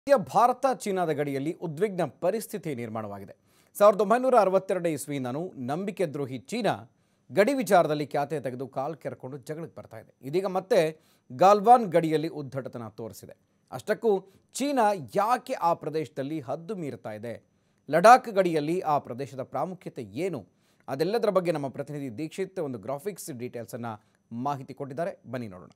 ಸದ್ಯ ಭಾರತ ಚೀನಾದ ಗಡಿಯಲ್ಲಿ ಉದ್ವಿಗ್ನ ಪರಿಸ್ಥಿತಿ ನಿರ್ಮಾಣವಾಗಿದೆ ಸಾವಿರದ ಒಂಬೈನೂರ ಅರವತ್ತೆರಡು ಇಸ್ವಿಯಿಂದನೂ ನಂಬಿಕೆ ದ್ರೋಹಿ ಚೀನಾ ಗಡಿ ವಿಚಾರದಲ್ಲಿ ಖ್ಯಾತೆ ತೆಗೆದು ಕಾಲ್ ಕೆರ್ಕೊಂಡು ಜಗಳಕ್ಕೆ ಬರ್ತಾ ಇದೆ ಇದೀಗ ಮತ್ತೆ ಗಾಲ್ವಾನ್ ಗಡಿಯಲ್ಲಿ ಉದ್ದಟತನ ತೋರಿಸಿದೆ ಅಷ್ಟಕ್ಕೂ ಚೀನಾ ಯಾಕೆ ಆ ಪ್ರದೇಶದಲ್ಲಿ ಹದ್ದು ಮೀರ್ತಾ ಇದೆ ಲಡಾಖ್ ಗಡಿಯಲ್ಲಿ ಆ ಪ್ರದೇಶದ ಪ್ರಾಮುಖ್ಯತೆ ಏನು ಅದೆಲ್ಲದರ ಬಗ್ಗೆ ನಮ್ಮ ಪ್ರತಿನಿಧಿ ದೀಕ್ಷಿತ್ ಒಂದು ಗ್ರಾಫಿಕ್ಸ್ ಡೀಟೇಲ್ಸನ್ನು ಮಾಹಿತಿ ಕೊಟ್ಟಿದ್ದಾರೆ ಬನ್ನಿ ನೋಡೋಣ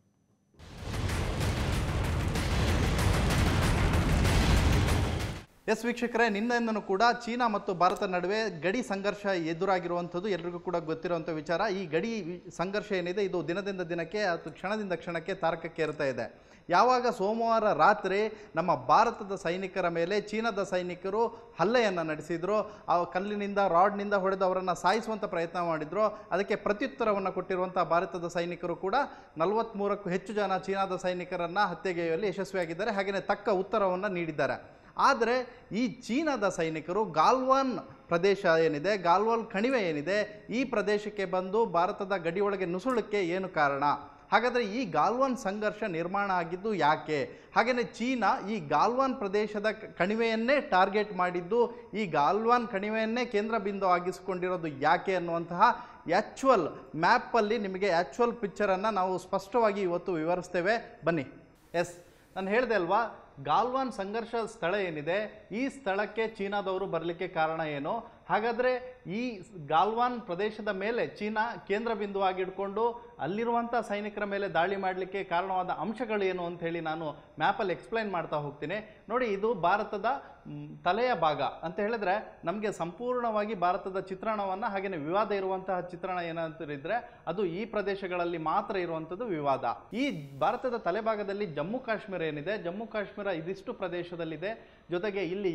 ಎಸ್ ವೀಕ್ಷಕರೇ ನಿನ್ನೆಯಿಂದನೂ ಕೂಡ ಚೀನಾ ಮತ್ತು ಭಾರತ ನಡುವೆ ಗಡಿ ಸಂಘರ್ಷ ಎದುರಾಗಿರುವಂಥದ್ದು ಎಲ್ರಿಗೂ ಕೂಡ ಗೊತ್ತಿರುವಂಥ ವಿಚಾರ ಈ ಗಡಿ ವಿ- ಸಂಘರ್ಷ ಏನಿದೆ ಇದು ದಿನದಿಂದ ದಿನಕ್ಕೆ ಅಥವಾ ಕ್ಷಣದಿಂದ ಕ್ಷಣಕ್ಕೆ ತಾರಕಕ್ಕೇರ್ತಾ ಇದೆ ಯಾವಾಗ ಸೋಮವಾರ ರಾತ್ರಿ ನಮ್ಮ ಭಾರತದ ಸೈನಿಕರ ಮೇಲೆ ಚೀನಾದ ಸೈನಿಕರು ಹಲ್ಲೆಯನ್ನು ನಡೆಸಿದ್ರು ಆ ಕಲ್ಲಿನಿಂದ ರಾಡ್ನಿಂದ ಹೊಡೆದು ಅವರನ್ನು ಸಾಯಿಸುವಂಥ ಪ್ರಯತ್ನ ಮಾಡಿದ್ರು ಅದಕ್ಕೆ ಪ್ರತ್ಯುತ್ತರವನ್ನು ಕೊಟ್ಟಿರುವಂಥ ಭಾರತದ ಸೈನಿಕರು ಕೂಡ ನಲವತ್ತ್ಮೂರಕ್ಕೂ ಹೆಚ್ಚು ಜನ ಚೀನಾದ ಸೈನಿಕರನ್ನು ಹತ್ಯೆಗೈಯುವಲ್ಲಿ ಯಶಸ್ವಿಯಾಗಿದ್ದಾರೆ ಹಾಗೆಯೇ ತಕ್ಕ ಉತ್ತರವನ್ನು ನೀಡಿದ್ದಾರೆ ಆದರೆ ಈ ಚೀನಾದ ಸೈನಿಕರು ಗಾಲ್ವಾನ್ ಪ್ರದೇಶ ಏನಿದೆ ಗಾಲ್ವಾನ್ ಕಣಿವೆ ಏನಿದೆ ಈ ಪ್ರದೇಶಕ್ಕೆ ಬಂದು ಭಾರತದ ಗಡಿಯೊಳಗೆ ನುಸುಳಕ್ಕೆ ಏನು ಕಾರಣ ಹಾಗಾದರೆ ಈ ಗಾಲ್ವಾನ್ ಸಂಘರ್ಷ ನಿರ್ಮಾಣ ಆಗಿದ್ದು ಯಾಕೆ ಹಾಗೆಯೇ ಚೀನಾ ಈ ಗಾಲ್ವಾನ್ ಪ್ರದೇಶದ ಕ- ಕಣಿವೆಯನ್ನೇ ಟಾರ್ಗೆಟ್ ಮಾಡಿದ್ದು ಈ ಗಾಲ್ವಾನ್ ಕಣಿವೆಯನ್ನೇ ಕೇಂದ್ರ ಬಿಂದು ಆಗಿಸಿಕೊಂಡಿರೋದು ಯಾಕೆ ಅನ್ನುವಂತಹ ಆ್ಯಕ್ಚುವಲ್ ಮ್ಯಾಪಲ್ಲಿ ನಿಮಗೆ ಆ್ಯಕ್ಚುವಲ್ ಪಿಕ್ಚರನ್ನು ನಾವು ಸ್ಪಷ್ಟವಾಗಿ ಇವತ್ತು ವಿವರಿಸ್ತೇವೆ ಬನ್ನಿ ಎಸ್ ನಾನು ಹೇಳಿದೆ ಅಲ್ವಾ ಗಾಲ್ವಾನ್ ಸಂಘರ್ಷ ಸ್ಥಳ ಏನಿದೆ ಈ ಸ್ಥಳಕ್ಕೆ ಚೀನಾದವರು ಬರಲಿಕ್ಕೆ ಕಾರಣ ಏನು ಹಾಗಾದರೆ ಈ ಗಾಲ್ವಾನ್ ಪ್ರದೇಶದ ಮೇಲೆ ಚೀನಾ ಕೇಂದ್ರ ಬಿಂದುವಾಗಿ ಇಟ್ಕೊಂಡು ಅಲ್ಲಿರುವಂಥ ಸೈನಿಕರ ಮೇಲೆ ದಾಳಿ ಮಾಡಲಿಕ್ಕೆ ಕಾರಣವಾದ ಅಂಶಗಳೇನು ಅಂತ ಹೇಳಿ ನಾನು ಮ್ಯಾಪಲ್ಲಿ ಎಕ್ಸ್ಪ್ಲೈನ್ ಮಾಡ್ತಾ ಹೋಗ್ತೀನಿ ನೋಡಿ ಇದು ಭಾರತದ ಮ್, ತಲೆಯ ಭಾಗ ಅಂತ ಹೇಳಿದ್ರೆ ನಮಗೆ ಸಂಪೂರ್ಣವಾಗಿ ಭಾರತದ ಚಿತ್ರಣವನ್ನು ಹಾಗೆಯೇ ವಿವಾದ ಇರುವಂತಹ ಚಿತ್ರಣ ಏನಂತಿದ್ರೆ ಅದು ಈ ಪ್ರದೇಶಗಳಲ್ಲಿ ಮಾತ್ರ ಇರುವಂಥದ್ದು ವಿವಾದ ಈ ಭಾರತದ ತಲೆಭಾಗದಲ್ಲಿ ಜಮ್ಮು ಕಾಶ್ಮೀರ ಏನಿದೆ ಜಮ್ಮು ಕಾಶ್ಮೀರ ಇದಿಷ್ಟು ಪ್ರದೇಶದಲ್ಲಿದೆ ಜೊತೆಗೆ ಇಲ್ಲಿ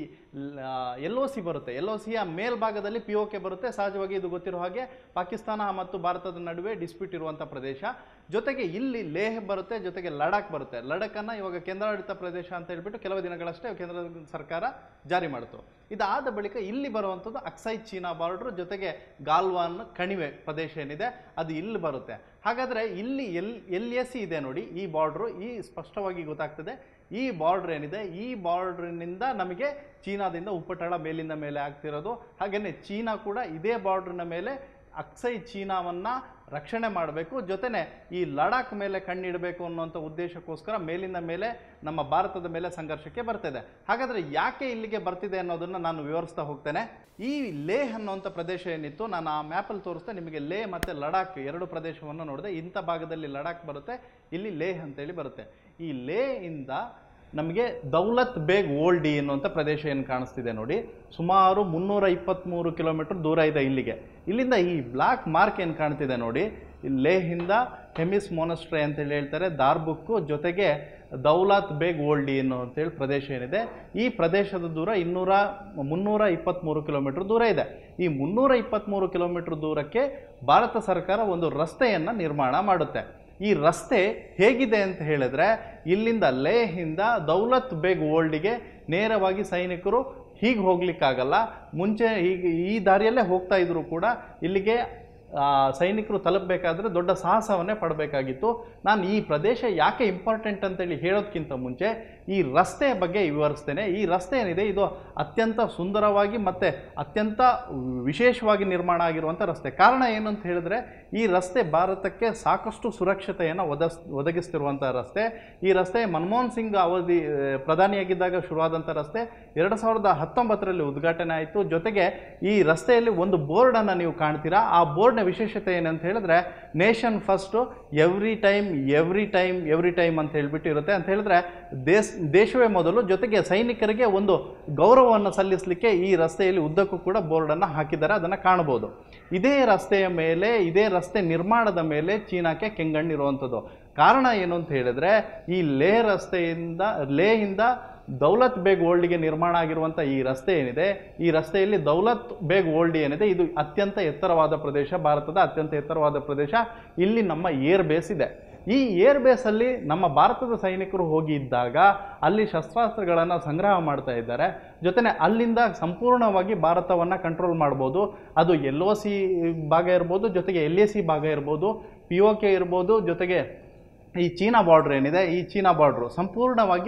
ಎಲ್ ಒ ಸಿ ಬರುತ್ತೆ ಎಲ್ ಒ ಸಿಯ ಮೇಲ್ಭಾಗದಲ್ಲಿ ಪಿ ಒ ಕೆ ಬರುತ್ತೆ ಸಹಜವಾಗಿ ಇದು ಗೊತ್ತಿರೋ ಹಾಗೆ ಪಾಕಿಸ್ತಾನ ಮತ್ತು ಭಾರತದ ನಡುವೆ ಡಿಸ್ಪ್ಯೂಟ್ ಇರುವಂಥ ಪ್ರದೇಶ ಜೊತೆಗೆ ಇಲ್ಲಿ ಲೇಹ್ ಬರುತ್ತೆ ಜೊತೆಗೆ ಲಡಾಖ್ ಬರುತ್ತೆ ಲಡಾಖನ್ನು ಇವಾಗ ಕೇಂದ್ರಾಡಳಿತ ಪ್ರದೇಶ ಅಂತ ಹೇಳ್ಬಿಟ್ಟು ಕೆಲವು ದಿನಗಳಷ್ಟೇ ಕೇಂದ್ರ ಸರ್ಕಾರ ಜಾರಿ ಮಾಡಿತು ಇದಾದ ಬಳಿಕ ಇಲ್ಲಿ ಬರುವಂಥದ್ದು ಅಕ್ಸೈ ಚೀನಾ ಬಾರ್ಡ್ರ್ ಜೊತೆಗೆ ಗಾಲ್ವಾನ್ ಕಣಿವೆ ಪ್ರದೇಶ ಏನಿದೆ ಅದು ಇಲ್ಲಿ ಬರುತ್ತೆ ಹಾಗಾದರೆ ಇಲ್ಲಿ ಎಲ್ ಎಲ್ ಎಸ್ ಇದೆ ನೋಡಿ ಈ ಬಾರ್ಡ್ರು ಈ ಸ್ಪಷ್ಟವಾಗಿ ಗೊತ್ತಾಗ್ತದೆ ಈ ಬಾರ್ಡ್ರ್ ಏನಿದೆ ಈ ಬಾರ್ಡ್ರಿನಿಂದ ನಮಗೆ ಚೀನಾದಿಂದ ಉಪಟಳ ಮೇಲಿಂದ ಮೇಲೆ ಆಗ್ತಿರೋದು ಹಾಗೆಯೇ ಚೀನಾ ಕೂಡ ಇದೇ ಬಾರ್ಡ್ರಿನ ಮೇಲೆ ಅಕ್ಸೈ ಚೀನಾವನ್ನು ರಕ್ಷಣೆ ಮಾಡಬೇಕು ಜೊತೆನೆ ಈ ಲಡಾಖ್ ಮೇಲೆ ಕಣ್ಣಿಡಬೇಕು ಅನ್ನುವಂಥ ಉದ್ದೇಶಕ್ಕೋಸ್ಕರ ಮೇಲಿಂದ ಮೇಲೆ ನಮ್ಮ ಭಾರತದ ಮೇಲೆ ಸಂಘರ್ಷಕ್ಕೆ ಬರ್ತಿದೆ ಹಾಗಾದರೆ ಯಾಕೆ ಇಲ್ಲಿಗೆ ಬರ್ತಿದೆ ಅನ್ನೋದನ್ನು ನಾನು ವಿವರಿಸ್ತಾ ಹೋಗ್ತೇನೆ ಈ ಲೇಹ್ ಅನ್ನುವಂಥ ಪ್ರದೇಶ ಏನಿತ್ತು ನಾನು ಆ ಮ್ಯಾಪಲ್ಲಿ ತೋರಿಸ್ತೆ ನಿಮಗೆ ಲೇ ಮತ್ತು ಲಡಾಖ್ ಎರಡು ಪ್ರದೇಶವನ್ನು ನೋಡಿದೆ ಇಂಥ ಭಾಗದಲ್ಲಿ ಲಡಾಖ್ ಬರುತ್ತೆ ಇಲ್ಲಿ ಲೇಹ್ ಅಂತೇಳಿ ಬರುತ್ತೆ ಈ ಲೇ ಇಂದ ನಮಗೆ ದೌಲತ್ ಬೇಗ್ ಓಲ್ಡಿ ಎನ್ನುವಂಥ ಪ್ರದೇಶ ಏನು ಕಾಣಿಸ್ತಿದೆ ನೋಡಿ ಸುಮಾರು ಮುನ್ನೂರ ಇಪ್ಪತ್ತ್ಮೂರು ಕಿಲೋಮೀಟರ್ ದೂರ ಇದೆ ಇಲ್ಲಿಗೆ ಇಲ್ಲಿಂದ ಈ ಬ್ಲಾಕ್ ಮಾರ್ಕ್ ಏನು ಕಾಣ್ತಿದೆ ನೋಡಿ ಈ ಲೇಹಿಂದ ಹೆಮಿಸ್ ಮೊನಸ್ಟ್ರೆ ಅಂತೇಳಿ ಹೇಳ್ತಾರೆ ದಾರ್ಬುಕ್ಕು ಜೊತೆಗೆ ದೌಲತ್ ಬೇಗ್ ಓಲ್ಡಿ ಎನ್ನು ಅಂತೇಳಿ ಪ್ರದೇಶ ಏನಿದೆ ಈ ಪ್ರದೇಶದ ದೂರ ಇನ್ನೂರ ಮುನ್ನೂರ ಇಪ್ಪತ್ತ್ಮೂರು ಕಿಲೋಮೀಟರ್ ದೂರ ಇದೆ ಈ ಮುನ್ನೂರ ಇಪ್ಪತ್ತ್ಮೂರು ಕಿಲೋಮೀಟರ್ ದೂರಕ್ಕೆ ಭಾರತ ಸರ್ಕಾರ ಒಂದು ರಸ್ತೆಯನ್ನು ನಿರ್ಮಾಣ ಮಾಡುತ್ತೆ ಈ ರಸ್ತೆ ಹೇಗಿದೆ ಅಂತ ಹೇಳಿದ್ರೆ ಇಲ್ಲಿಂದ ಲೇಹಿಂದ ದೌಲತ್ ಬೇಗ್ ಓಲ್ಡಿಗೆ ನೇರವಾಗಿ ಸೈನಿಕರು ಹೀಗೆ ಹೋಗ್ಲಿಕ್ಕಾಗಲ್ಲ ಮುಂಚೆ ಹೀಗೆ ಈ ದಾರಿಯಲ್ಲೇ ಹೋಗ್ತಾ ಇದ್ರು ಕೂಡ ಇಲ್ಲಿಗೆ ಆ, ಸೈನಿಕರು ತಲುಪಬೇಕಾದ್ರೆ ದೊಡ್ಡ ಸಾಹಸವನ್ನೇ ಪಡಬೇಕಾಗಿತ್ತು ನಾನು ಈ ಪ್ರದೇಶ ಯಾಕೆ ಇಂಪಾರ್ಟೆಂಟ್ ಅಂತೇಳಿ ಹೇಳೋದಕ್ಕಿಂತ ಮುಂಚೆ ಈ ರಸ್ತೆಯ ಬಗ್ಗೆ ವಿವರಿಸ್ತೇನೆ ಈ ರಸ್ತೆ ಏನಿದೆ ಇದು ಅತ್ಯಂತ ಸುಂದರವಾಗಿ ಮತ್ತು ಅತ್ಯಂತ ವಿಶೇಷವಾಗಿ ನಿರ್ಮಾಣ ಆಗಿರುವಂಥ ರಸ್ತೆ ಕಾರಣ ಏನು ಅಂತ ಹೇಳಿದ್ರೆ ಈ ರಸ್ತೆ ಭಾರತಕ್ಕೆ ಸಾಕಷ್ಟು ಸುರಕ್ಷತೆಯನ್ನು ಒದಸ್ ಒದಗಿಸ್ತಿರುವಂಥ ರಸ್ತೆ ಈ ರಸ್ತೆ ಮನಮೋಹನ್ ಸಿಂಗ್ ಅವಧಿ ಆ, ಪ್ರಧಾನಿಯಾಗಿದ್ದಾಗ ಶುರುವಾದಂಥ ರಸ್ತೆ ಎರಡು ಸಾವಿರದ ಹತ್ತೊಂಬತ್ತರಲ್ಲಿ ಉದ್ಘಾಟನೆ ಆಯಿತು ಜೊತೆಗೆ ಈ ರಸ್ತೆಯಲ್ಲಿ ಒಂದು ಬೋರ್ಡನ್ನು ನೀವು ಕಾಣ್ತೀರಾ ಆ ಬೋರ್ಡ್ನ ವಿಶೇಷತೆ ಏನಂತ ಹೇಳಿದ್ರೆ nation first every time every time every time ಅಂತ ಹೇಳ್ಬಿಟ್ಟು ಇರುತ್ತೆ ಅಂತ ಹೇಳಿದ್ರೆ ದೇಶ ದೇಶವೇ ಮೊದಲು ಜೊತೆಗೆ ಸೈನಿಕರಿಗೆ ಒಂದು ಗೌರವವನ್ನು ಸಲ್ಲಿಸಲಿಕ್ಕೆ ಈ ರಸ್ತೆಯಲ್ಲಿ ಉದ್ದಕ್ಕೂ ಕೂಡ ಬೋರ್ಡನ್ನು ಹಾಕಿದ್ದಾರೆ ಅದನ್ನು ಕಾಣಬಹುದು ಇದೇ ರಸ್ತೆಯ ಮೇಲೆ ಇದೇ ರಸ್ತೆ ನಿರ್ಮಾಣದ ಮೇಲೆ ಚೀನಾಕ್ಕೆ ಕೆಂಗಣ್ಣಿರುವಂಥದ್ದು ಕಾರಣ ಏನು ಅಂತ ಹೇಳಿದ್ರೆ ಈ ಲೇ ರಸ್ತೆಯಿಂದ ಲೇಹಿಂದ ದೌಲತ್ ಬೇಗ್ ಓಲ್ಡಿಗೆ ನಿರ್ಮಾಣ ಆಗಿರುವಂಥ ಈ ರಸ್ತೆ ಏನಿದೆ ಈ ರಸ್ತೆಯಲ್ಲಿ ದೌಲತ್ ಬೇಗ್ ಓಲ್ಡಿ ಏನಿದೆ ಇದು ಅತ್ಯಂತ ಎತ್ತರವಾದ ಪ್ರದೇಶ ಭಾರತದ ಅತ್ಯಂತ ಎತ್ತರವಾದ ಪ್ರದೇಶ ಇಲ್ಲಿ ನಮ್ಮ ಏರ್ ಬೇಸ್ ಇದೆ ಈ ಏರ್ ಬೇಸಲ್ಲಿ ನಮ್ಮ ಭಾರತದ ಸೈನಿಕರು ಹೋಗಿ ಇದ್ದಾಗ ಅಲ್ಲಿ ಶಸ್ತ್ರಾಸ್ತ್ರಗಳನ್ನು ಸಂಗ್ರಹ ಮಾಡ್ತಾ ಇದ್ದಾರೆ ಜೊತೆನೆ ಅಲ್ಲಿಂದ ಸಂಪೂರ್ಣವಾಗಿ ಭಾರತವನ್ನು ಕಂಟ್ರೋಲ್ ಮಾಡ್ಬೋದು ಅದು ಎಲ್ ಒ ಸಿ ಭಾಗ ಇರ್ಬೋದು ಜೊತೆಗೆ ಎಲ್ ಎ ಸಿ ಭಾಗ ಇರ್ಬೋದು ಪಿ ಒ ಕೆ ಇರ್ಬೋದು ಜೊತೆಗೆ ಈ ಚೀನಾ ಬಾರ್ಡ್ರ್ ಏನಿದೆ ಈ ಚೀನಾ ಬಾರ್ಡ್ರು ಸಂಪೂರ್ಣವಾಗಿ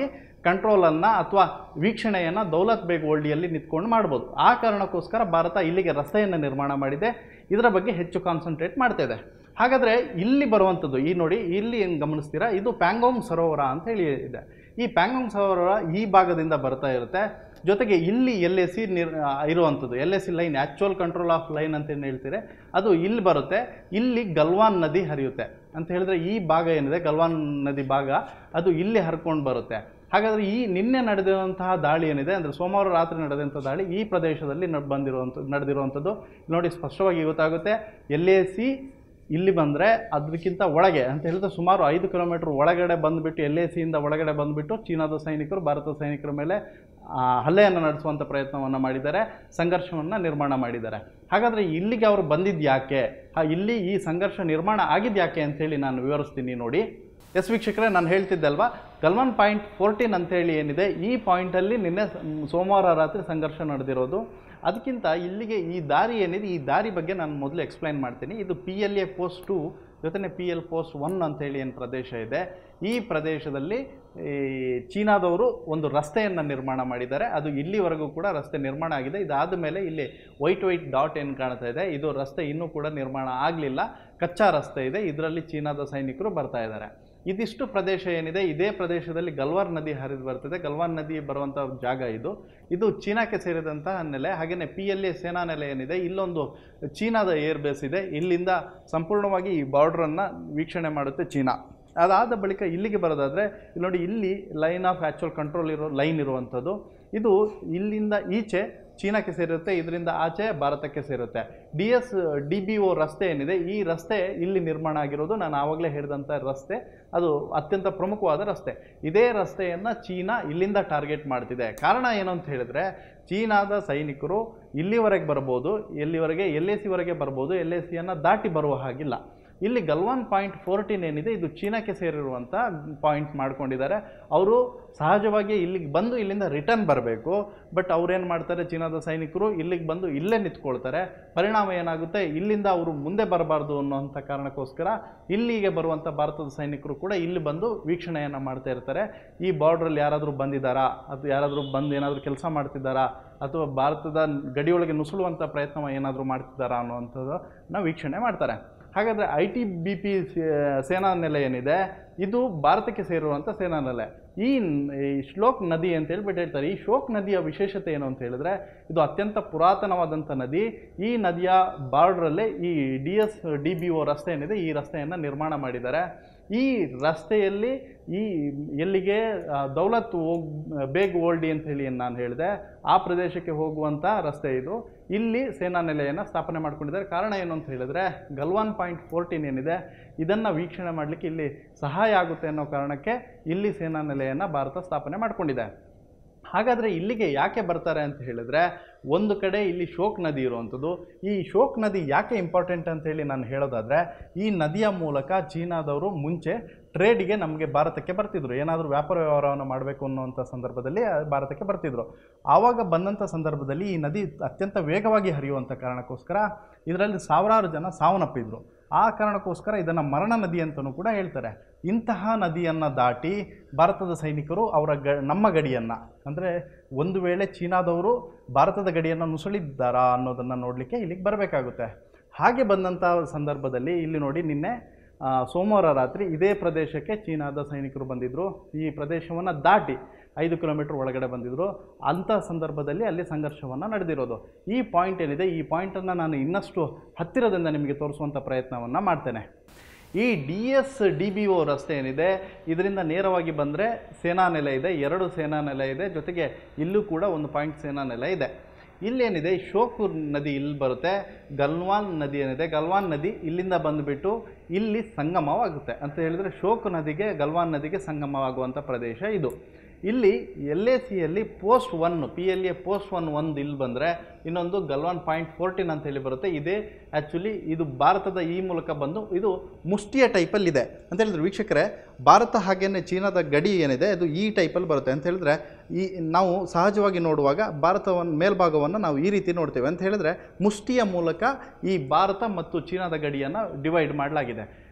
ಕಂಟ್ರೋಲನ್ನು ಅಥವಾ ವೀಕ್ಷಣೆಯನ್ನು ದೌಲತ್ ಬೇಗ್ ಓಲ್ಡಿಯಲ್ಲಿ ನಿಂತ್ಕೊಂಡು ಮಾಡ್ಬೋದು ಆ ಕಾರಣಕ್ಕೋಸ್ಕರ ಭಾರತ ಇಲ್ಲಿಗೆ ರಸ್ತೆಯನ್ನು ನಿರ್ಮಾಣ ಮಾಡಿದೆ ಇದರ ಬಗ್ಗೆ ಹೆಚ್ಚು ಕಾನ್ಸಂಟ್ರೇಟ್ ಮಾಡ್ತಾ ಇದೆ ಹಾಗಾದರೆ ಇಲ್ಲಿ ಬರುವಂಥದ್ದು ಈ ನೋಡಿ ಇಲ್ಲಿ ಏನು ಗಮನಿಸ್ತೀರಾ ಇದು ಪ್ಯಾಂಗೋಂಗ್ ಸರೋವರ ಅಂತ ಹೇಳಿ ಇದೆ ಈ ಪ್ಯಾಂಗೋಂಗ್ ಸರೋವರ ಈ ಭಾಗದಿಂದ ಬರ್ತಾ ಇರುತ್ತೆ ಜೊತೆಗೆ ಇಲ್ಲಿ ಎಲ್ ಎ ಸಿ ನಿರ್ ಆ, ಇರುವಂಥದ್ದು L A C line actual control of line ಅಂತ ಏನು ಹೇಳ್ತೀರಿ ಅದು ಇಲ್ಲಿ ಬರುತ್ತೆ ಇಲ್ಲಿ ಗಲ್ವಾನ್ ನದಿ ಹರಿಯುತ್ತೆ ಅಂತ ಹೇಳಿದ್ರೆ ಈ ಭಾಗ ಏನಿದೆ ಗಲ್ವಾನ್ ನದಿ ಭಾಗ ಅದು ಇಲ್ಲಿ ಹರ್ಕೊಂಡು ಬರುತ್ತೆ ಹಾಗಾದರೆ ಈ ನಿನ್ನೆ ನಡೆದಿರುವಂತಹ ದಾಳಿ ಏನಿದೆ ಅಂದರೆ ಸೋಮವಾರ ರಾತ್ರಿ ನಡೆದಂಥ ದಾಳಿ ಈ ಪ್ರದೇಶದಲ್ಲಿ ನಡ್ ಬಂದಿರುವಂಥ ನಡೆದಿರುವಂಥದ್ದು ನೋಡಿ ಸ್ಪಷ್ಟವಾಗಿ ಗೊತ್ತಾಗುತ್ತೆ ಎಲ್ ಎ ಸಿ ಇಲ್ಲಿ ಬಂದರೆ ಅದಕ್ಕಿಂತ ಒಳಗೆ ಅಂತ ಹೇಳಿದ್ರೆ ಸುಮಾರು ಐದು ಕಿಲೋಮೀಟರ್ ಒಳಗಡೆ ಬಂದುಬಿಟ್ಟು ಎಲ್ ಎ ಸಿಯಿಂದ ಒಳಗಡೆ ಬಂದುಬಿಟ್ಟು ಚೀನಾದ ಸೈನಿಕರು ಭಾರತದ ಸೈನಿಕರ ಮೇಲೆ ಆ, ಹಲ್ಲೆಯನ್ನು ನಡೆಸುವಂಥ ಪ್ರಯತ್ನವನ್ನು ಮಾಡಿದ್ದಾರೆ ಸಂಘರ್ಷವನ್ನು ನಿರ್ಮಾಣ ಮಾಡಿದ್ದಾರೆ ಹಾಗಾದರೆ ಇಲ್ಲಿಗೆ ಅವರು ಬಂದಿದ್ದು ಯಾಕೆ ಆ, ಇಲ್ಲಿ ಈ ಸಂಘರ್ಷ ನಿರ್ಮಾಣ ಆಗಿದ್ದು ಯಾಕೆ ಅಂತೇಳಿ ನಾನು ವಿವರಿಸ್ತೀನಿ ನೋಡಿ ಎಸ್ ವೀಕ್ಷಕರೇ ನಾನು ಹೇಳ್ತಿದ್ದೆ ಅಲ್ವಾ ಗಲ್ವಾನ್ ಪಾಯಿಂಟ್ ಫೋರ್ಟೀನ್ ಅಂತೇಳಿ ಏನಿದೆ ಈ ಪಾಯಿಂಟಲ್ಲಿ ನಿನ್ನೆ ಸ- ಸೋಮವಾರ ರಾತ್ರಿ ಸಂಘರ್ಷ ನಡೆದಿರೋದು ಅದಕ್ಕಿಂತ ಇಲ್ಲಿಗೆ ಈ ದಾರಿ ಏನಿದೆ ಈ ದಾರಿ ಬಗ್ಗೆ ನಾನು ಮೊದಲು ಎಕ್ಸ್ಪ್ಲೈನ್ ಮಾಡ್ತೀನಿ ಇದು P L A post two ಜೊತೆನೆ ಪಿ ಎಲ್ ಪೋಸ್ಟ್ ಒನ್ ಅಂತೇಳಿ ಏನು ಪ್ರದೇಶ ಇದೆ ಈ ಪ್ರದೇಶದಲ್ಲಿ ಈ ಚೀನಾದವರು ಒಂದು ರಸ್ತೆಯನ್ನು ನಿರ್ಮಾಣ ಮಾಡಿದ್ದಾರೆ ಅದು ಇಲ್ಲಿವರೆಗೂ ಕೂಡ ರಸ್ತೆ ನಿರ್ಮಾಣ ಆಗಿದೆ ಇದಾದ ಮೇಲೆ ಇಲ್ಲಿ ವೈಟ್ ವೈಟ್ ಡಾಟ್ ಏನು ಕಾಣ್ತಾ ಇದೆ ಇದು ರಸ್ತೆ ಇನ್ನೂ ಕೂಡ ನಿರ್ಮಾಣ ಆಗಲಿಲ್ಲ ಕಚ್ಚಾ ರಸ್ತೆ ಇದೆ ಇದರಲ್ಲಿ ಚೀನಾದ ಸೈನಿಕರು ಬರ್ತಾ ಇದ್ದಾರೆ ಇದಿಷ್ಟು ಪ್ರದೇಶ ಏನಿದೆ ಇದೇ ಪ್ರದೇಶದಲ್ಲಿ ಗಲ್ವಾರ್ ನದಿ ಹರಿದು ಬರ್ತದೆ ಗಲ್ವಾನ್ ನದಿ ಬರುವಂಥ ಜಾಗ ಇದು ಇದು ಚೀನಾಕ್ಕೆ ಸೇರಿದಂತಹ ನೆಲೆ ಹಾಗೆಯೇ ಪಿ ಎಲ್ ಎ ಸೇನಾ ನೆಲೆ ಏನಿದೆ ಇಲ್ಲೊಂದು ಚೀನಾದ ಏರ್ ಬೇಸ್ ಇದೆ ಇಲ್ಲಿಂದ ಸಂಪೂರ್ಣವಾಗಿ ಈ ಬಾರ್ಡ್ರನ್ನು ವೀಕ್ಷಣೆ ಮಾಡುತ್ತೆ ಚೀನಾ ಅದಾದ ಬಳಿಕ ಇಲ್ಲಿಗೆ ಬರೋದಾದರೆ ಇಲ್ಲಿ ನೋಡಿ ಇಲ್ಲಿ ಲೈನ್ ಆಫ್ ಆ್ಯಕ್ಚುಯಲ್ ಕಂಟ್ರೋಲ್ ಇರೋ ಲೈನ್ ಇರುವಂಥದ್ದು ಇದು ಇಲ್ಲಿಂದ ಈಚೆ ಚೀನಾಕ್ಕೆ ಸೇರುತ್ತೆ ಇದರಿಂದ ಆಚೆ ಭಾರತಕ್ಕೆ ಸೇರುತ್ತೆ D S D B O ರಸ್ತೆ ಏನಿದೆ ಈ ರಸ್ತೆ ಇಲ್ಲಿ ನಿರ್ಮಾಣ ಆಗಿರೋದು ನಾನು ಆವಾಗಲೇ ಹೇಳಿದಂಥ ರಸ್ತೆ ಅದು ಅತ್ಯಂತ ಪ್ರಮುಖವಾದ ರಸ್ತೆ ಇದೇ ರಸ್ತೆಯನ್ನು ಚೀನಾ ಇಲ್ಲಿಂದ ಟಾರ್ಗೆಟ್ ಮಾಡ್ತಿದೆ ಕಾರಣ ಏನು ಅಂತ ಹೇಳಿದ್ರೆ ಚೀನಾದ ಸೈನಿಕರು ಇಲ್ಲಿವರೆಗೆ ಬರ್ಬೋದು ಎಲ್ಲಿವರೆಗೆ ಎಲ್ ಎ ಸಿವರೆಗೆ ಬರ್ಬೋದು ಎಲ್ ಎ ಸಿಯನ್ನು ದಾಟಿ ಬರುವ ಹಾಗಿಲ್ಲ ಇಲ್ಲಿ ಗಲ್ವಾನ್ ಪಾಯಿಂಟ್ ಫೋರ್ಟೀನ್ ಏನಿದೆ ಇದು ಚೀನಾಕ್ಕೆ ಸೇರಿರುವಂಥ ಪಾಯಿಂಟ್ ಮಾಡ್ಕೊಂಡಿದ್ದಾರೆ ಅವರು ಸಹಜವಾಗಿ ಇಲ್ಲಿಗೆ ಬಂದು ಇಲ್ಲಿಂದ ರಿಟರ್ನ್ ಬರಬೇಕು ಬಟ್ ಅವ್ರೇನು ಮಾಡ್ತಾರೆ ಚೀನಾದ ಸೈನಿಕರು ಇಲ್ಲಿಗೆ ಬಂದು ಇಲ್ಲೇ ನಿಂತ್ಕೊಳ್ತಾರೆ ಪರಿಣಾಮ ಏನಾಗುತ್ತೆ ಇಲ್ಲಿಂದ ಅವರು ಮುಂದೆ ಬರಬಾರ್ದು ಅನ್ನೋಂಥ ಕಾರಣಕ್ಕೋಸ್ಕರ ಇಲ್ಲಿಗೆ ಬರುವಂಥ ಭಾರತದ ಸೈನಿಕರು ಕೂಡ ಇಲ್ಲಿ ಬಂದು ವೀಕ್ಷಣೆಯನ್ನು ಮಾಡ್ತಾ ಇರ್ತಾರೆ ಈ ಬಾರ್ಡ್ರಲ್ಲಿ ಯಾರಾದರೂ ಬಂದಿದ್ದಾರಾ ಅಥವಾ ಯಾರಾದರೂ ಬಂದು ಏನಾದರೂ ಕೆಲಸ ಮಾಡ್ತಿದ್ದಾರಾ ಅಥವಾ ಭಾರತದ ಗಡಿಯೊಳಗೆ ನುಸುಳುವಂಥ ಪ್ರಯತ್ನ ಏನಾದರೂ ಮಾಡ್ತಿದ್ದಾರಾ ಅನ್ನುವಂಥದ್ದನ್ನ ವೀಕ್ಷಣೆ ಮಾಡ್ತಾರೆ ಹಾಗಾದರೆ ಐ ಟಿ ಬಿ ಪಿ ಸೇನಾ ನೆಲೆ ಏನಿದೆ ಇದು ಭಾರತಕ್ಕೆ ಸೇರಿರುವಂಥ ಸೇನಾ ನೆಲೆ ಈ ನ್- ಈ ಶ್ಲೋಕ್ ನದಿ ಅಂತ ಹೇಳ್ಬಿಟ್ಟು ಹೇಳ್ತಾರೆ ಈ ಶ್ಲೋಕ್ ನದಿಯ ವಿಶೇಷತೆ ಏನು ಅಂತ ಹೇಳಿದ್ರೆ ಇದು ಅತ್ಯಂತ ಪುರಾತನವಾದಂಥ ನದಿ ಈ ನದಿಯ ಬಾರ್ಡ್ರಲ್ಲೇ ಈ D S D B O ರಸ್ತೆ ಏನಿದೆ ಈ ರಸ್ತೆಯನ್ನು ನಿರ್ಮಾಣ ಮಾಡಿದ್ದಾರೆ ಈ ರಸ್ತೆಯಲ್ಲಿ ಈ ಎಲ್ಲಿಗೆ ಆ, ದೌಲತ್ ಓಗ್ ಬೇಗ್ ಓಲ್ಡಿ ಅಂತ ಹೇಳಿ ಏನ್ ನಾನು ಹೇಳಿದೆ ಆ ಪ್ರದೇಶಕ್ಕೆ ಹೋಗುವಂಥ ರಸ್ತೆ ಇದು ಇಲ್ಲಿ ಸೇನಾ ನೆಲೆಯನ್ನು ಸ್ಥಾಪನೆ ಮಾಡ್ಕೊಂಡಿದ್ದಾರೆ ಕಾರಣ ಏನು ಅಂತ ಹೇಳಿದ್ರೆ ಗಲ್ವಾನ್ ಪಾಯಿಂಟ್ ಫೋರ್ಟೀನ್ ಏನಿದೆ ಇದನ್ನು ವೀಕ್ಷಣೆ ಮಾಡಲಿಕ್ಕೆ ಇಲ್ಲಿ ಸಹಾಯ ಆಗುತ್ತೆ ಅನ್ನೋ ಕಾರಣಕ್ಕೆ ಇಲ್ಲಿ ಸೇನಾ ನೆಲೆಯನ್ನು ಭಾರತ ಸ್ಥಾಪನೆ ಮಾಡ್ಕೊಂಡಿದೆ ಹಾಗಾದರೆ ಇಲ್ಲಿಗೆ ಯಾಕೆ ಬರ್ತಾರೆ ಅಂತ ಹೇಳಿದ್ರೆ ಒಂದು ಕಡೆ ಇಲ್ಲಿ ಶೋಕ್ ನದಿ ಇರುವಂಥದ್ದು ಈ ಶೋಕ್ ನದಿ ಯಾಕೆ ಇಂಪಾರ್ಟೆಂಟ್ ಅಂತ ಹೇಳಿ ನಾನು ಹೇಳೋದಾದರೆ ಈ ನದಿಯ ಮೂಲಕ ಚೀನಾದವರು ಮುಂಚೆ ಟ್ರೇಡಿಗೆ ನಮಗೆ ಭಾರತಕ್ಕೆ ಬರ್ತಿದ್ರು ಏನಾದರೂ ವ್ಯಾಪಾರ ವ್ಯವಹಾರವನ್ನು ಮಾಡಬೇಕು ಅನ್ನುವಂಥ ಸಂದರ್ಭದಲ್ಲಿ ಆ, ಭಾರತಕ್ಕೆ ಬರ್ತಿದ್ರು ಆವಾಗ ಬಂದಂಥ ಸಂದರ್ಭದಲ್ಲಿ ಈ ನದಿ ಅತ್ಯಂತ ವೇಗವಾಗಿ ಹರಿಯುವಂಥ ಕಾರಣಕ್ಕೋಸ್ಕರ ಇದರಲ್ಲಿ ಸಾವಿರಾರು ಜನ ಸಾವನ್ನಪ್ಪಿದ್ರು ಆ ಕಾರಣಕ್ಕೋಸ್ಕರ ಇದನ್ನು ಮರಣ ನದಿ ಅಂತಲೂ ಕೂಡ ಹೇಳ್ತಾರೆ ಇಂತಹ ನದಿಯನ್ನು ದಾಟಿ ಭಾರತದ ಸೈನಿಕರು ಅವರ ಗ ನಮ್ಮ ಗಡಿಯನ್ನು ಅಂದರೆ ಒಂದು ವೇಳೆ ಚೀನಾದವರು ಭಾರತದ ಗಡಿಯನ್ನು ನುಸುಳಿದ್ದಾರಾ ಅನ್ನೋದನ್ನು ನೋಡಲಿಕ್ಕೆ ಇಲ್ಲಿಗೆ ಬರಬೇಕಾಗುತ್ತೆ ಹಾಗೆ ಬಂದಂಥ ಸಂದರ್ಭದಲ್ಲಿ ಇಲ್ಲಿ ನೋಡಿ ನಿನ್ನೆ ಆ, ಸೋಮವಾರ ರಾತ್ರಿ ಇದೇ ಪ್ರದೇಶಕ್ಕೆ ಚೀನಾದ ಸೈನಿಕರು ಬಂದಿದ್ದರು ಈ ಪ್ರದೇಶವನ್ನು ದಾಟಿ ಐದು ಕಿಲೋಮೀಟರ್ ಒಳಗಡೆ ಬಂದಿದ್ದರು ಅಂಥ ಸಂದರ್ಭದಲ್ಲಿ ಅಲ್ಲಿ ಸಂಘರ್ಷವನ್ನು ನಡೆದಿರೋದು ಈ ಪಾಯಿಂಟ್ ಏನಿದೆ ಈ ಪಾಯಿಂಟನ್ನು ನಾನು ಇನ್ನಷ್ಟು ಹತ್ತಿರದಿಂದ ನಿಮಗೆ ತೋರಿಸುವಂಥ ಪ್ರಯತ್ನವನ್ನು ಮಾಡ್ತೇನೆ ಈ D S D B O ರಸ್ತೆ ಏನಿದೆ ಇದರಿಂದ ನೇರವಾಗಿ ಬಂದರೆ ಸೇನಾ ನೆಲೆ ಇದೆ ಎರಡು ಸೇನಾ ನೆಲೆ ಇದೆ ಜೊತೆಗೆ ಇಲ್ಲೂ ಕೂಡ ಒಂದು ಪಾಯಿಂಟ್ ಸೇನಾ ನೆಲೆ ಇದೆ ಇಲ್ಲೇನಿದೆ ಶೋಕೂರ್ ನದಿ ಇಲ್ಲಿ ಬರುತ್ತೆ ಗಲ್ವಾನ್ ನದಿ ಏನಿದೆ ಗಲ್ವಾನ್ ನದಿ ಇಲ್ಲಿಂದ ಬಂದುಬಿಟ್ಟು ಇಲ್ಲಿ ಸಂಗಮವಾಗುತ್ತೆ ಅಂತ ಹೇಳಿದರೆ ಶೋಕ್ ನದಿಗೆ ಗಲ್ವಾನ್ ನದಿಗೆ ಸಂಗಮವಾಗುವಂಥ ಪ್ರದೇಶ ಇದು ಇಲ್ಲಿ ಎಲ್ ಎ ಸಿಯಲ್ಲಿ post one P L A post one ಒಂದು ಇಲ್ಲಿ ಬಂದರೆ ಇನ್ನೊಂದು ಗಲ್ವಾನ್ ಪಾಯಿಂಟ್ ಫೋರ್ಟೀನ್ ಅಂತ ಹೇಳಿ ಬರುತ್ತೆ ಇದೇ ಆ್ಯಕ್ಚುಲಿ ಇದು ಭಾರತದ ಈ ಮೂಲಕ ಬಂದು ಇದು ಮುಷ್ಟಿಯ ಟೈಪಲ್ಲಿದೆ ಅಂತ ಹೇಳಿದ್ರೆ ವೀಕ್ಷಕರೇ ಭಾರತ ಹಾಗೇನೆ ಚೀನಾದ ಗಡಿ ಏನಿದೆ ಅದು ಈ ಟೈಪಲ್ಲಿ ಬರುತ್ತೆ ಅಂತ ಹೇಳಿದ್ರೆ ಈ ನಾವು ಸಹಜವಾಗಿ ನೋಡುವಾಗ ಭಾರತವನ್ನು ಮೇಲ್ಭಾಗವನ್ನು ನಾವು ಈ ರೀತಿ ನೋಡ್ತೇವೆ ಅಂತ ಹೇಳಿದ್ರೆ ಮುಷ್ಟಿಯ ಮೂಲಕ ಈ ಭಾರತ ಮತ್ತು ಚೀನಾದ ಗಡಿಯನ್ನು ಡಿವೈಡ್ ಮಾಡಲಾಗಿದೆ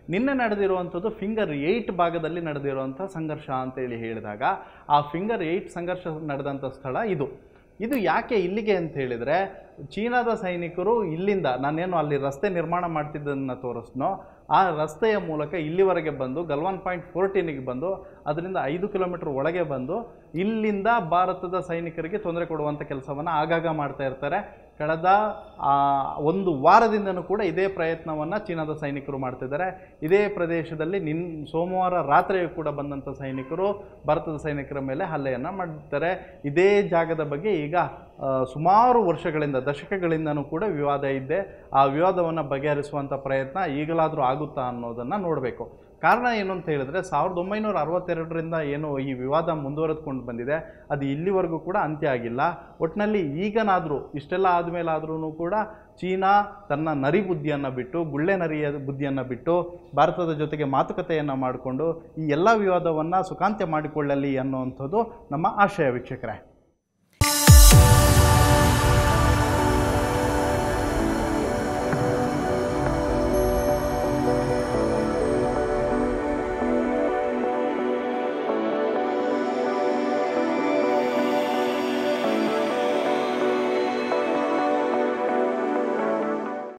ನಿನ್ನೆ ನಡೆದಿರುವಂಥದ್ದು ಫಿಂಗರ್ ಏಯ್ಟ್ ಭಾಗದಲ್ಲಿ ನಡೆದಿರುವಂಥ ಸಂಘರ್ಷ ಅಂತೇಳಿ ಹೇಳಿದಾಗ ಆ ಫಿಂಗರ್ ಏಯ್ಟ್ ಸಂಘರ್ಷ ನಡೆದಂಥ ಸ್ಥಳ ಇದು ಇದು ಯಾಕೆ ಇಲ್ಲಿಗೆ ಅಂತ ಹೇಳಿದರೆ ಚೀನಾದ ಸೈನಿಕರು ಇಲ್ಲಿಂದ ನಾನೇನು ಅಲ್ಲಿ ರಸ್ತೆ ನಿರ್ಮಾಣ ಮಾಡ್ತಿದ್ದನ್ನು ತೋರಿಸ್ನೋ ಆ ರಸ್ತೆಯ ಮೂಲಕ ಇಲ್ಲಿವರೆಗೆ ಬಂದು ಗಲ್ವಾನ್ ಪಾಯಿಂಟ್ ಫೋರ್ಟೀನಿಗೆ ಬಂದು ಅದರಿಂದ ಐದು ಕಿಲೋಮೀಟರ್ ಒಳಗೆ ಬಂದು ಇಲ್ಲಿಂದ ಭಾರತದ ಸೈನಿಕರಿಗೆ ತೊಂದರೆ ಕೊಡುವಂಥ ಕೆಲಸವನ್ನು ಆಗಾಗ ಮಾಡ್ತಾ ಇರ್ತಾರೆ ಕಳೆದ ಆ, ಒಂದು ವಾರದಿಂದನೂ ಕೂಡ ಇದೇ ಪ್ರಯತ್ನವನ್ನು ಚೀನಾದ ಸೈನಿಕರು ಮಾಡ್ತಿದ್ದಾರೆ ಇದೇ ಪ್ರದೇಶದಲ್ಲಿ ನಿನ್ ಸೋಮವಾರ ರಾತ್ರಿಯೂ ಕೂಡ ಬಂದಂಥ ಸೈನಿಕರು ಭಾರತದ ಸೈನಿಕರ ಮೇಲೆ ಹಲ್ಲೆಯನ್ನು ಮಾಡ್ತಾರೆ ಇದೇ ಜಾಗದ ಬಗ್ಗೆ ಈಗ ಆ, ಸುಮಾರು ವರ್ಷಗಳಿಂದ ದಶಕಗಳಿಂದನೂ ಕೂಡ ವಿವಾದ ಇದ್ದೆ ಆ ವಿವಾದವನ್ನು ಬಗೆಹರಿಸುವಂಥ ಪ್ರಯತ್ನ ಈಗಲಾದರೂ ಆಗುತ್ತಾ ಅನ್ನೋದನ್ನು ನೋಡಬೇಕು ಕಾರಣ ಏನು ಅಂತ ಹೇಳಿದ್ರೆ ಸಾವಿರದ ಒಂಬೈನೂರ ಅರವತ್ತೆರಡರಿಂದ ಏನು ಈ ವಿವಾದ ಮುಂದುವರೆದುಕೊಂಡು ಬಂದಿದೆ ಅದು ಇಲ್ಲಿವರೆಗೂ ಕೂಡ ಅಂತ್ಯ ಆಗಿಲ್ಲ ಒಟ್ಟಿನಲ್ಲಿ ಈಗನಾದರೂ ಇಷ್ಟೆಲ್ಲ ಆದಮೇಲಾದ್ರೂ ಕೂಡ ಚೀನಾ ತನ್ನ ನರಿ ಬುದ್ಧಿಯನ್ನು ಬಿಟ್ಟು ಗುಳ್ಳೆ ನರಿಯ ಬುದ್ಧಿಯನ್ನು ಬಿಟ್ಟು ಭಾರತದ ಜೊತೆಗೆ ಮಾತುಕತೆಯನ್ನು ಮಾಡಿಕೊಂಡು ಈ ಎಲ್ಲ ವಿವಾದವನ್ನು ಸುಖಾಂತ್ಯ ಮಾಡಿಕೊಳ್ಳಲಿ ಅನ್ನುವಂಥದ್ದು ನಮ್ಮ ಆಶಯ ವೀಕ್ಷಕರೇ